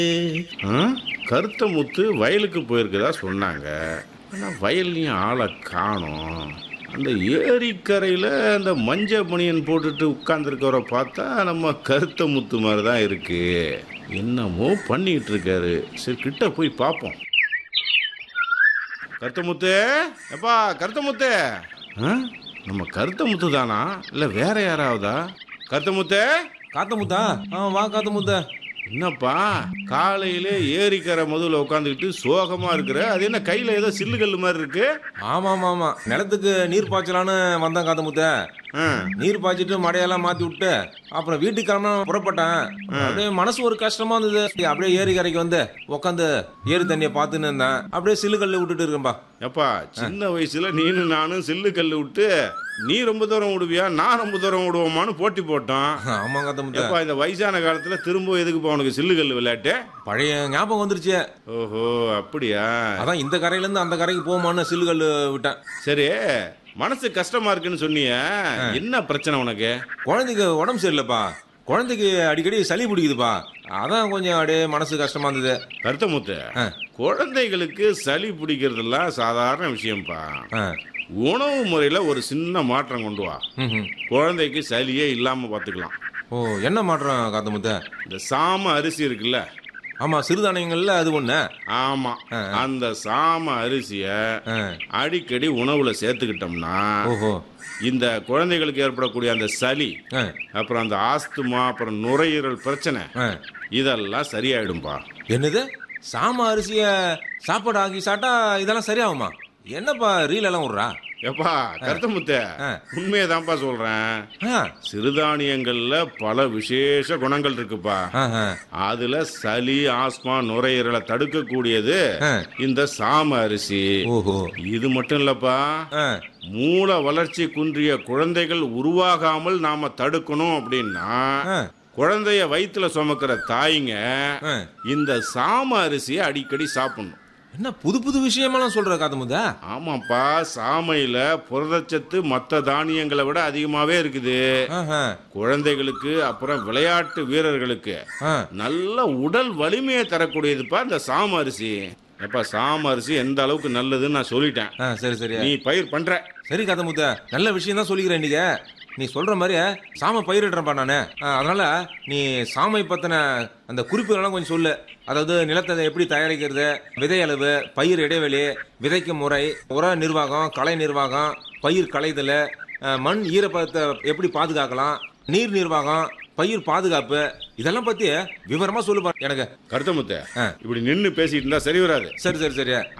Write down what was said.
ஆ? கருத்த முத்து வயலுக்கு போயிருக்கதா சொன்னாங்க ஆனால் வயல்லையும் ஆளை காணோம் அந்த ஏரிக்கரையில் அந்த மஞ்ச பனியன் போட்டுட்டு உட்காந்துருக்கவரை பார்த்தா நம்ம கருத்த முத்து மாதிரி தான் இருக்கு என்னமோ பண்ணிக்கிட்டு இருக்காரு சரி கிட்ட போய் பார்ப்போம் கருத்த முத்து எப்பா கருத்த முத்து ஆ? நம்ம கருத்த முத்து தானா இல்லை வேற யாராவதா கருத்த முத்து காத்த முத்தா ஆ வா காத்த முத்தா என்னப்பா காலையிலே ஏரிக்கரை முதல்ல உட்காந்துக்கிட்டு சோகமா இருக்கிற அது என்ன கையில ஏதோ சில்லுகல்லு மாதிரி இருக்கு ஆமா ஆமா ஆமா நிலத்துக்கு நீர் பாய்ச்சலான்னு வந்தேன் காத்த முத்த ஆ, நீர் பாய்ச்சிட்டு மடையெல்லாம் மாத்தி விட்டு அப்புறம் வீட்டுக்கு கிளம்ப புறப்பட்டேன் அப்படியே மனசு ஒரு கஷ்டமா இருந்தது சரி, அப்படியே ஏரி கரைக்கு வந்து உட்காந்து ஏரி தண்ணியை பார்த்துன்னு இருந்தேன் அப்படியே சில்லுக்கல்ல விட்டுட்டு இருக்கேன்பா எப்பா சின்ன வயசுல நீனும் நானும் சில்லு கல்லு விட்டு நீ ரொம்ப தூரம் விடுவியா நான் ரொம்ப தூரம் விடுவோமான்னு போட்டி போட்டோம் ஆமா காத்த முத்த எப்பா இந்த வயசான காலத்துல திரும்ப எதுக்கு போ உனக்கு சில்லு கல்லு விளையாட்டு பழைய ஞாபகம் வந்துருச்சு ஓஹோ அப்படியா அதான் இந்த கரையில இருந்து அந்த கரைக்கு போமான்னு சில்லுக்கல்லு விட்டேன் சரி மனசு கஷ்டமா இருக்குன்னு சொன்னிய என்ன பிரச்சனை உனக்கு குழந்தைக்கு உடம்பு சரியில்லைப்பா குழந்தைக்கு அடிக்கடி சளி பிடிக்குதுப்பா அதான் கொஞ்சம் அப்படியே மனசு கஷ்டமா இருந்தது கருத்தமுத்து ஆ. குழந்தைகளுக்கு சளி பிடிக்கிறதெல்லாம் சாதாரண விஷயம்ப்பா ஆ. உணவு முறையில் ஒரு சின்ன மாற்றம் கொண்டு வா ம்ஹும். குழந்தைக்கு சளியே இல்லாமல் பார்த்துக்கலாம் ஓ என்ன மாற்றம் காத்த முத்த இந்த சாம அரிசி இருக்குல்ல ஆமா சிறுதானியங்கள்ல அது ஒண்ணு ஆமாம் அந்த சாம அரிசியை ஆ. அடிக்கடி உணவில் சேர்த்துக்கிட்டோம்னா ஓஹோ இந்த குழந்தைகளுக்கு ஏற்படக்கூடிய அந்த சளி ஆ. அப்புறம் அந்த ஆஸ்துமா அப்புறம் நுரையீரல் பிரச்சனை ஆ. இதெல்லாம் சரியாயிடும்பா என்னது சாம அரிசிய சாப்பாடு ஆக்கி சாப்பிட்டா இதெல்லாம் சரியாகுமா என்னப்பா ரீல் எல்லாம் விடுறா எப்பா கருத்தமுத்த ஆ. உண்மையதான்ப்பா சொல்றேன் ஆ. சிறுதானியங்கள்ல பல விசேஷ குணங்கள் இருக்குப்பா ஆஹா. அதுல சளி ஆஸ்மா நுரையீரலை தடுக்கக்கூடியது ஆ. இந்த சாம அரிசி ஓஹோ இது மட்டும் இல்லப்பா ஆ. மூல வளர்ச்சி குன்றிய குழந்தைகள் உருவாகாமல் நாம தடுக்கணும் அப்படின்னா ஆ. குழந்தைய வயிற்றுல சுமக்கிற தாய்ங்க ஆ. இந்த சாம அரிசியை அடிக்கடி சாப்பிடணும் என்ன புது புது விஷயமெல்லாம் சொல்ற காத்த முத்தா ஆமாப்பா சாமையில புரதச்சத்து மற்ற தானியங்களை விட அதிகமாவே இருக்குது ஆஹா. குழந்தைகளுக்கு அப்புறம் விளையாட்டு வீரர்களுக்கு ஆ. நல்ல உடல் வலிமையை தரக்கூடியதுப்பா இந்த சாம அரிசி எப்பா சாம அரிசி எந்த அளவுக்கு நல்லதுன்னு நான் சொல்லிட்டேன் ஆ, சரி சரி நீ பயிர் பண்ற சரி காத்த முத்த நல்ல விஷயம் தான் சொல்லிக்கிறேன் இன்னைக்கு நீ சொல்ற மாதிரி சாம பயிரிடுறேன்ப்பா நானு ஆ, அதனால நீ சாமை பத்தின அந்த குறிப்புகளெல்லாம் கொஞ்சம் சொல்லு அதாவது நிலத்தை எப்படி தயாரிக்கிறது விதை அளவு பயிர் இடைவெளி விதைக்கும் முறை உர நிர்வாகம் களை நிர்வாகம் பயிர் களைதல் ஆ, மண் ஈரப்பதத்தை எப்படி பாதுகாக்கலாம் நீர் நிர்வாகம் பயிர் பாதுகாப்பு இதெல்லாம் பத்தி விவரமா சொல்லுப்பா எனக்கு கருத்தமுத்த ஆ. இப்படி நின்னு பேசிட்டு இருந்தா சரி வராது சரி சரி சரி